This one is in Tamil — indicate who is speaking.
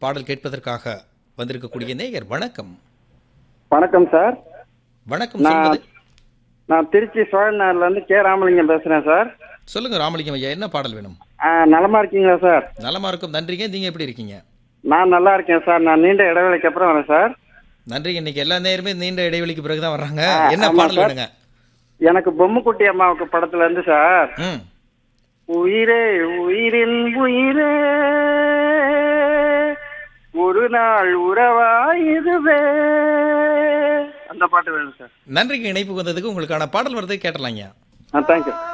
Speaker 1: பாடல் கேட்பதற்காக வந்திருக்கக்கூடிய நேயர் வணக்கம்
Speaker 2: வணக்கம் சார்
Speaker 1: வணக்கம்
Speaker 2: நான்
Speaker 1: சொல்வது
Speaker 2: நான் திருச்சி சோழநாடுல இருந்து கே ராமலிங்கம் பேசுறேன் சார்
Speaker 1: சொல்லுங்க ராமலிங்கம் ஐயா என்ன பாடல் வேணும்
Speaker 2: ஆ, நலமா இருக்கீங்களா சார்
Speaker 1: நலமா இருக்கும் நன்றிங்க நீங்க எப்படி இருக்கீங்க
Speaker 2: நான் நல்லா இருக்கேன் சார் நான் நீண்ட இடைவேளைக்கு அப்புறம் வரேன் சார்
Speaker 1: நன்றிங்க இன்னைக்கு எல்லா நேரமே நீண்ட இடைவெளிக்கு பிறகுதான் வர்றாங்க
Speaker 2: ஆ,
Speaker 1: என்ன
Speaker 2: ஆமா
Speaker 1: பாடல்
Speaker 2: சார்.
Speaker 1: வேணுங்க
Speaker 2: எனக்கு பொம்முக்குட்டி அம்மாவுக்கு படத்துல இருந்து சார்
Speaker 1: ம்
Speaker 2: உயிரே உயிரின் உயிரே ஒரு நாள் உறவா இதுவே அந்த பாட்டு வேணும் சார்
Speaker 1: நன்றிங்க இணைப்பு வந்ததுக்கு உங்களுக்கான பாடல் வரதை கேட்டலாங்க
Speaker 2: ஆ தேங்க்யூ